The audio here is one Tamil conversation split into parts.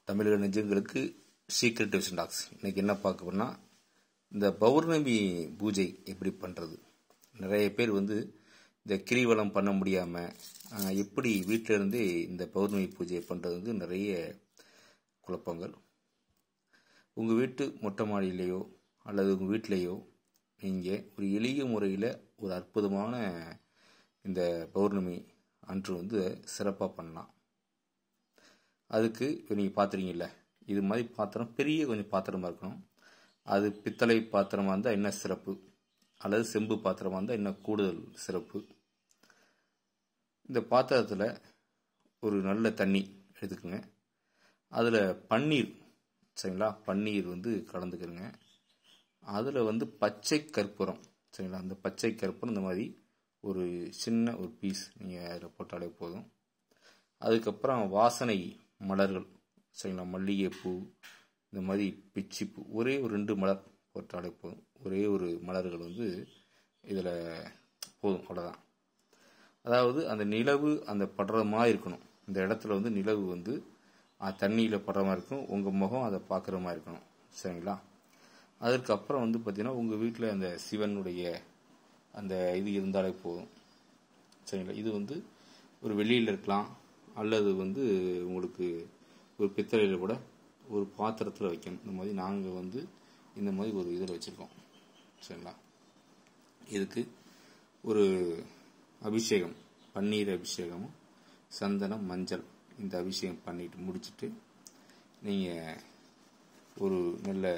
தமிழக நெஞ்சங்களுக்கு சீக்ரெட் டிவிஷன் டாக்ஸ் இன்னைக்கு என்ன பார்க்க போறோம்னா இந்த பௌர்ணமி பூஜை எப்படி பண்ணுறது நிறைய பேர் வந்து இந்த கிரிவலம் பண்ண முடியாமல் எப்படி வீட்டில இருந்தே இந்த பௌர்ணமி பூஜையை பண்ணுறது வந்து நிறைய குழப்பங்கள் உங்கள் வீட்டு மொட்டை மாடியிலேயோ அல்லது உங்கள் வீட்டிலேயோ நீங்கள் ஒரு எளிய முறையில் ஒரு அற்புதமான இந்த பௌர்ணமி அன்று வந்து சிறப்பாக பண்ணலாம் அதுக்கு இப்போ நீங்கள் பார்த்துறீங்கல்ல இது மாதிரி பாத்திரம் பெரிய கொஞ்சம் பாத்திரமாக இருக்கணும் அது பித்தளை பாத்திரமாக இருந்தால் என்ன சிறப்பு அல்லது செம்பு பாத்திரமாக இருந்தால் என்ன கூடுதல் சிறப்பு இந்த பாத்திரத்தில் ஒரு நல்ல தண்ணி எடுத்துக்கோங்க அதில் பன்னீர் சரிங்களா பன்னீர் வந்து கலந்துக்கிறங்க அதில் வந்து பச்சை கற்பூரம் சரிங்களா அந்த பச்சை கற்பூரம் இந்த மாதிரி ஒரு சின்ன ஒரு பீஸ் நீங்கள் அதில் போட்டாலே போதும் அதுக்கப்புறம் வாசனை மலர்கள் சரிங்களா மல்லிகைப்பூ இந்த மாதிரி பிச்சிப்பூ ஒரே ஒரு ரெண்டு மலர் போட்டாலே போதும் ஒரே ஒரு மலர்கள் வந்து இதில் போதும் அவ்வளோதான் அதாவது அந்த நிலவு அந்த படுற மாதிரி இருக்கணும் இந்த இடத்துல வந்து நிலவு வந்து தண்ணியில் படுற மாதிரி இருக்கும் உங்கள் முகம் அதை பார்க்குற மாதிரி இருக்கணும் சரிங்களா அதற்கப்புறம் வந்து பார்த்திங்கன்னா உங்கள் வீட்டில் அந்த சிவனுடைய அந்த இது இருந்தாலே போதும் சரிங்களா இது வந்து ஒரு வெளியில் இருக்கலாம் அல்லது வந்து உங்களுக்கு ஒரு பித்தளையில் கூட ஒரு பாத்திரத்தில் வைக்கணும் இந்த மாதிரி நாங்கள் வந்து இந்த மாதிரி ஒரு இதில் வச்சுருக்கோம் சரிங்களா இதுக்கு ஒரு அபிஷேகம் பன்னீர் அபிஷேகமும் சந்தனம் மஞ்சள் இந்த அபிஷேகம் பண்ணிட்டு முடிச்சுட்டு நீங்கள் ஒரு நல்ல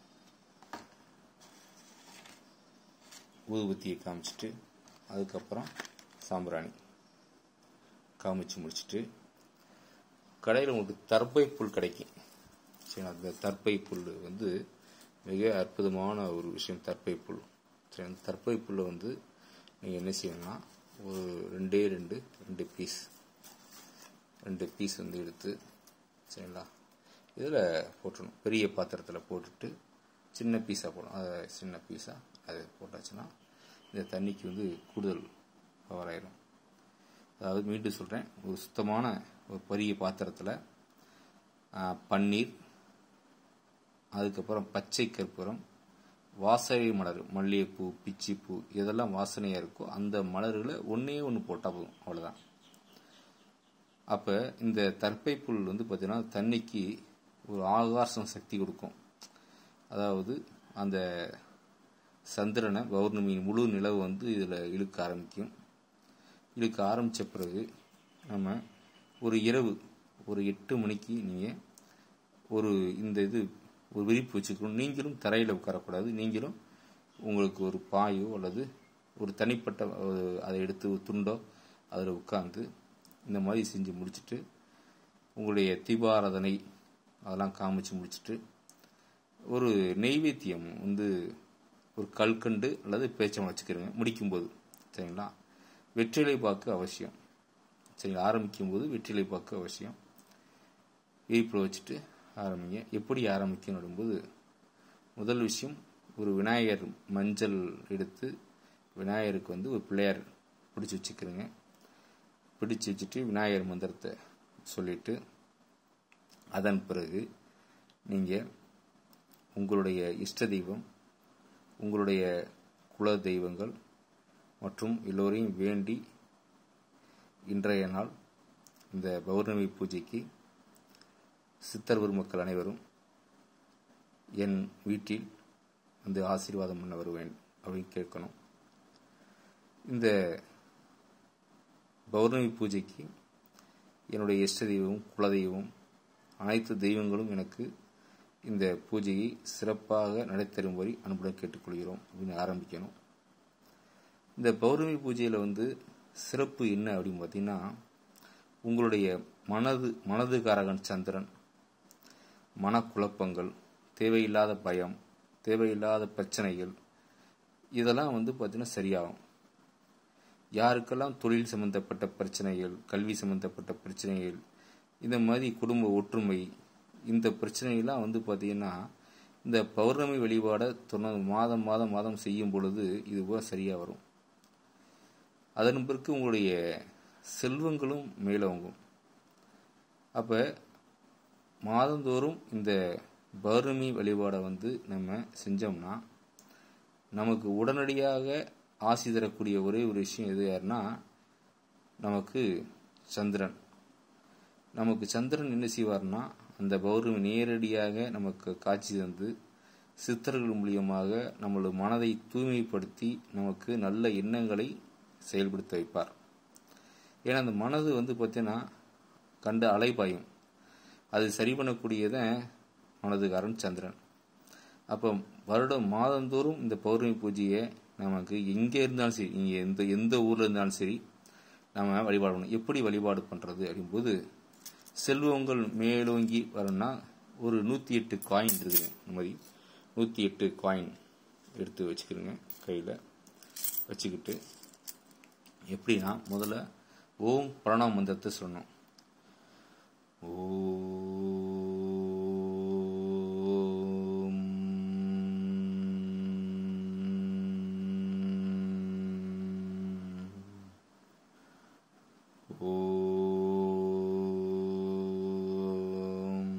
ஊதுபத்தியை காமிச்சிட்டு அதுக்கப்புறம் சாம்பிராணி காமிச்சு முடிச்சுட்டு கடையில் உங்களுக்கு தர்பை புல் கிடைக்கும் சரி அந்த தர்பை புல் வந்து மிக அற்புதமான ஒரு விஷயம் தர்பை புல் சரி அந்த தர்பை புல்லை வந்து நீங்கள் என்ன செய்யணும்னா ஒரு ரெண்டே ரெண்டு ரெண்டு பீஸ் ரெண்டு பீஸ் வந்து எடுத்து சரிங்களா இதில் போட்டுடணும் பெரிய பாத்திரத்தில் போட்டுட்டு சின்ன பீஸாக போடணும் அதை சின்ன பீஸாக அதை போட்டாச்சுன்னா இந்த தண்ணிக்கு வந்து கூடுதல் பவர் ஆயிடும் அதாவது மீண்டும் சொல்கிறேன் ஒரு சுத்தமான ஒரு பெரிய பாத்திரத்தில் பன்னீர் அதுக்கப்புறம் பச்சை கற்பூரம் வாசனை மலர் மல்லிகைப்பூ பிச்சிப்பூ இதெல்லாம் வாசனையாக இருக்கோ அந்த மலர்களை ஒன்றே ஒன்று போட்டால் போதும் அவ்வளோதான் அப்போ இந்த தற்பை புல் வந்து பார்த்திங்கன்னா தண்ணிக்கு ஒரு ஆகாசம் சக்தி கொடுக்கும் அதாவது அந்த சந்திரனை பௌர்ணமி முழு நிலவு வந்து இதில் இழுக்க ஆரம்பிக்கும் இழுக்க ஆரம்பித்த பிறகு நம்ம ஒரு இரவு ஒரு எட்டு மணிக்கு நீங்கள் ஒரு இந்த இது ஒரு விரிப்பு வச்சுக்கணும் நீங்களும் தரையில் உட்காரக்கூடாது நீங்களும் உங்களுக்கு ஒரு பாயோ அல்லது ஒரு தனிப்பட்ட அதை எடுத்து ஒரு துண்டோ அதில் உட்காந்து இந்த மாதிரி செஞ்சு முடிச்சுட்டு உங்களுடைய தீபாராதனை அதெல்லாம் காமிச்சு முடிச்சுட்டு ஒரு நெய்வேத்தியம் வந்து ஒரு கல்கண்டு அல்லது பேச்சம் வச்சுக்கிறேங்க முடிக்கும்போது சரிங்களா வெற்றிலை பாக்கு அவசியம் சரிங்களா ஆரம்பிக்கும் போது வெற்றிலை பாக்கு அவசியம் விரிப்பில் வச்சுட்டு ஆரம்பிங்க எப்படி ஆரம்பிக்கணும் போது முதல் விஷயம் ஒரு விநாயகர் மஞ்சள் எடுத்து விநாயகருக்கு வந்து ஒரு பிள்ளையார் பிடிச்சி வச்சுக்கிறேங்க பிடிச்சி வச்சுட்டு விநாயகர் மந்திரத்தை சொல்லிட்டு அதன் பிறகு நீங்கள் உங்களுடைய இஷ்ட தெய்வம் உங்களுடைய குல தெய்வங்கள் மற்றும் எல்லோரையும் வேண்டி இன்றைய நாள் இந்த பௌர்ணமி பூஜைக்கு சித்தர் பெருமக்கள் அனைவரும் என் வீட்டில் வந்து ஆசீர்வாதம் பண்ண வருவேன் அப்படின்னு கேட்கணும் இந்த பௌர்ணமி பூஜைக்கு என்னுடைய இஷ்ட தெய்வம் குலதெய்வம் அனைத்து தெய்வங்களும் எனக்கு இந்த பூஜையை சிறப்பாக நடைத்தரும்படி அன்புடன் கேட்டுக்கொள்கிறோம் அப்படின்னு ஆரம்பிக்கணும் இந்த பௌர்ணமி பூஜையில் வந்து சிறப்பு என்ன அப்படின்னு பார்த்தீங்கன்னா உங்களுடைய மனது மனதுகாரகன் சந்திரன் மனக்குழப்பங்கள் தேவையில்லாத பயம் தேவையில்லாத பிரச்சனைகள் இதெல்லாம் வந்து பார்த்தீங்கன்னா சரியாகும் யாருக்கெல்லாம் தொழில் சம்பந்தப்பட்ட பிரச்சனைகள் கல்வி சம்பந்தப்பட்ட பிரச்சனைகள் இந்த மாதிரி குடும்ப ஒற்றுமை இந்த பிரச்சனைகள்லாம் வந்து பார்த்தீங்கன்னா இந்த பௌர்ணமி வழிபாடை தொடர்ந்து மாதம் மாதம் மாதம் செய்யும் பொழுது இது கூட சரியாக வரும் அதன் பிறகு உங்களுடைய செல்வங்களும் மேலோங்கும் அப்போ மாதந்தோறும் இந்த பௌர்ணமி வழிபாடை வந்து நம்ம செஞ்சோம்னா நமக்கு உடனடியாக ஆசி தரக்கூடிய ஒரே ஒரு விஷயம் எது யாருன்னா நமக்கு சந்திரன் நமக்கு சந்திரன் என்ன செய்வார்னா அந்த பௌர்ணமி நேரடியாக நமக்கு காட்சி தந்து சித்தர்கள் மூலியமாக நம்மளோட மனதை தூய்மைப்படுத்தி நமக்கு நல்ல எண்ணங்களை செயல்படுத்த வைப்பார் ஏன்னா அந்த மனது வந்து பார்த்தீங்கன்னா கண்ட அலைபாயும் அது சரி பண்ணக்கூடியதான் மனதுக்காரன் சந்திரன் அப்போ வருடம் மாதந்தோறும் இந்த பௌர்ணமி பூஜையை நமக்கு எங்கே இருந்தாலும் சரி இங்கே எந்த எந்த ஊரில் இருந்தாலும் சரி நம்ம வழிபாடு பண்ணணும் எப்படி வழிபாடு பண்ணுறது அப்படிங்கும்போது செல்வங்கள் மேலோங்கி வரணும்னா ஒரு நூற்றி எட்டு காயின் இருக்குதுங்க இந்த மாதிரி நூற்றி எட்டு காயின் எடுத்து வச்சுக்கிறோங்க கையில் வச்சுக்கிட்டு எப்படின்னா முதல்ல ஓம் பிரணாம் மந்திரத்தை சொல்லணும் ஓம் ஓம்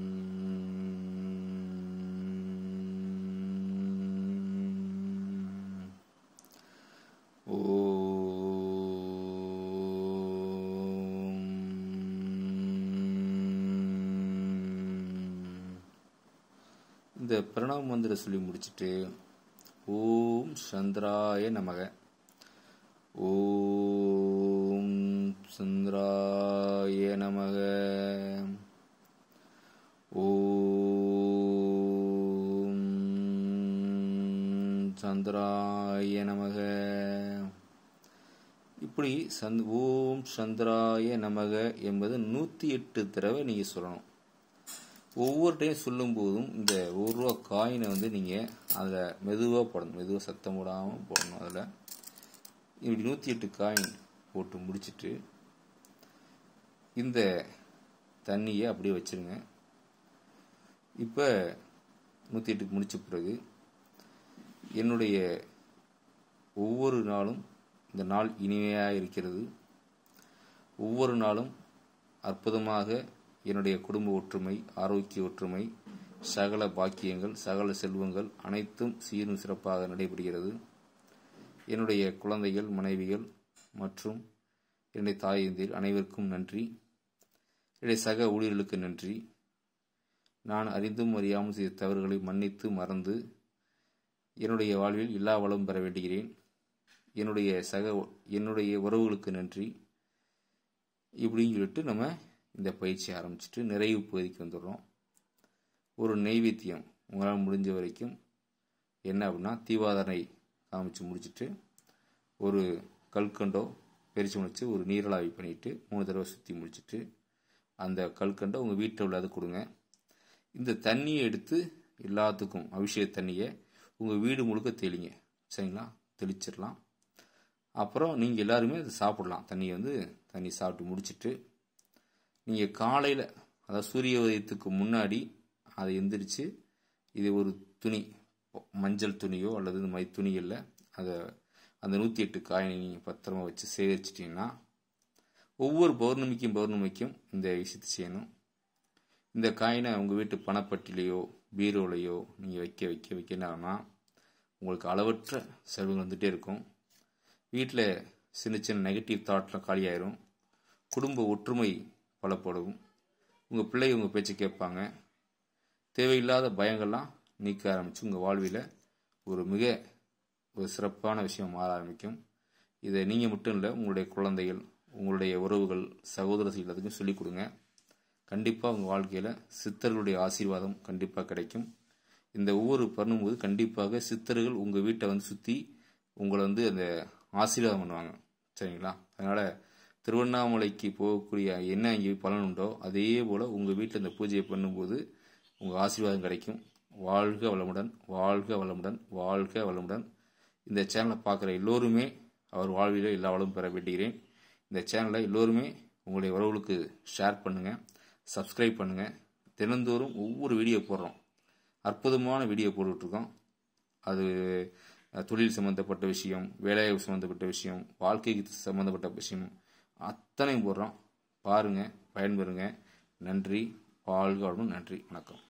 இந்த பிரணவ மந்திரம் சொல்லி முடிச்சுட்டு ஓம் சந்திராய நமக ஓம் சந்திராய நமக ஓம் சந்திராய நமக இப்படி சந்த் ஓம் சந்திராய நமக என்பது நூற்றி எட்டு தடவை நீங்கள் சொல்லணும் ஒவ்வொரு டைம் சொல்லும் போதும் இந்த ஒரு ரூபா காயினை வந்து நீங்கள் அதில் மெதுவாக போடணும் மெதுவாக சத்தம் போடாமல் போடணும் அதில் இப்படி நூற்றி எட்டு காயின் போட்டு முடிச்சிட்டு இந்த தண்ணியை அப்படியே வச்சிருங்க இப்போ நூற்றி எட்டுக்கு முடிச்ச பிறகு என்னுடைய ஒவ்வொரு நாளும் இந்த நாள் இனிமையாக இருக்கிறது ஒவ்வொரு நாளும் அற்புதமாக என்னுடைய குடும்ப ஒற்றுமை ஆரோக்கிய ஒற்றுமை சகல பாக்கியங்கள் சகல செல்வங்கள் அனைத்தும் சீரும் சிறப்பாக நடைபெறுகிறது என்னுடைய குழந்தைகள் மனைவிகள் மற்றும் என்னுடைய தாயந்தில் அனைவருக்கும் நன்றி என்னுடைய சக ஊழியர்களுக்கு நன்றி நான் அறிந்தும் அறியாமல் செய்த தவறுகளை மன்னித்து மறந்து என்னுடைய வாழ்வில் எல்லா வளம் பெற வேண்டுகிறேன் என்னுடைய சக என்னுடைய உறவுகளுக்கு நன்றி இப்படின்னு சொல்லிட்டு நம்ம இந்த பயிற்சி ஆரம்பிச்சுட்டு நிறைவு பகுதிக்கு வந்துடுறோம் ஒரு நெய்வேத்தியம் உங்களால் முடிஞ்ச வரைக்கும் என்ன அப்படின்னா தீவாதனை காமிச்சு முடிச்சுட்டு ஒரு கல்கண்டோ பெரிச்சு முடிச்சு ஒரு நீரளாவி பண்ணிட்டு மூணு தடவை சுற்றி முடிச்சுட்டு அந்த கல்கண்டை உங்கள் வீட்டில் உள்ளது கொடுங்க இந்த தண்ணியை எடுத்து எல்லாத்துக்கும் அபிஷேக தண்ணியை உங்கள் வீடு முழுக்க தெளிங்க சரிங்களா தெளிச்சிடலாம் அப்புறம் நீங்கள் எல்லாருமே அதை சாப்பிடலாம் தண்ணியை வந்து தண்ணி சாப்பிட்டு முடிச்சிட்டு நீங்கள் காலையில் அதாவது சூரிய உதயத்துக்கு முன்னாடி அதை எந்திரிச்சு இது ஒரு துணி மஞ்சள் துணியோ அல்லது இந்த மாதிரி துணிகளில் அதை அந்த நூற்றி எட்டு காயினை நீங்கள் பத்திரமா வச்சு சேகரிச்சிட்டிங்கன்னா ஒவ்வொரு பௌர்ணமிக்கும் பௌர்ணமிக்கும் இந்த விஷயத்தை செய்யணும் இந்த காயினை உங்கள் வீட்டு பணப்பட்டிலையோ பீரோலையோ நீங்கள் வைக்க வைக்க வைக்க என்னன்னா உங்களுக்கு அளவற்ற செலவுகள் வந்துகிட்டே இருக்கும் வீட்டில் சின்ன சின்ன நெகட்டிவ் தாட்லாம் காலியாயிரும் குடும்ப ஒற்றுமை பலப்படும் உங்கள் பிள்ளை உங்கள் பேச்சை கேட்பாங்க தேவையில்லாத பயங்கள்லாம் நீக்க ஆரம்பித்து உங்கள் வாழ்வில் ஒரு மிக ஒரு சிறப்பான விஷயம் மாற ஆரம்பிக்கும் இதை நீங்கள் மட்டும் இல்லை உங்களுடைய குழந்தைகள் உங்களுடைய உறவுகள் சகோதரர்கள் எல்லாத்துக்கும் சொல்லிக் கொடுங்க கண்டிப்பாக உங்கள் வாழ்க்கையில் சித்தர்களுடைய ஆசீர்வாதம் கண்டிப்பாக கிடைக்கும் இந்த ஒவ்வொரு பண்ணும்போது கண்டிப்பாக சித்தர்கள் உங்கள் வீட்டை வந்து சுற்றி உங்களை வந்து அந்த ஆசீர்வாதம் பண்ணுவாங்க சரிங்களா அதனால் திருவண்ணாமலைக்கு போகக்கூடிய என்ன இங்கே பலன் உண்டோ அதே போல் உங்கள் வீட்டில் இந்த பூஜையை பண்ணும்போது உங்கள் ஆசீர்வாதம் கிடைக்கும் வாழ்க வளமுடன் வாழ்க வளமுடன் வாழ்க வளமுடன் இந்த சேனலை பார்க்குற எல்லோருமே அவர் வாழ்வில் எல்லா வளமும் பெற வேண்டுகிறேன் இந்த சேனலை எல்லோருமே உங்களுடைய உறவுகளுக்கு ஷேர் பண்ணுங்கள் சப்ஸ்கிரைப் பண்ணுங்கள் தினந்தோறும் ஒவ்வொரு வீடியோ போடுறோம் அற்புதமான வீடியோ போட்டுட்ருக்கோம் அது தொழில் சம்மந்தப்பட்ட விஷயம் வேலைவாய்ப்பு சம்மந்தப்பட்ட விஷயம் வாழ்க்கைக்கு சம்மந்தப்பட்ட விஷயம் அத்தனையும் போடுறோம் பாருங்கள் பயன்பெறுங்க நன்றி வாழ்க வளமுடன் நன்றி வணக்கம்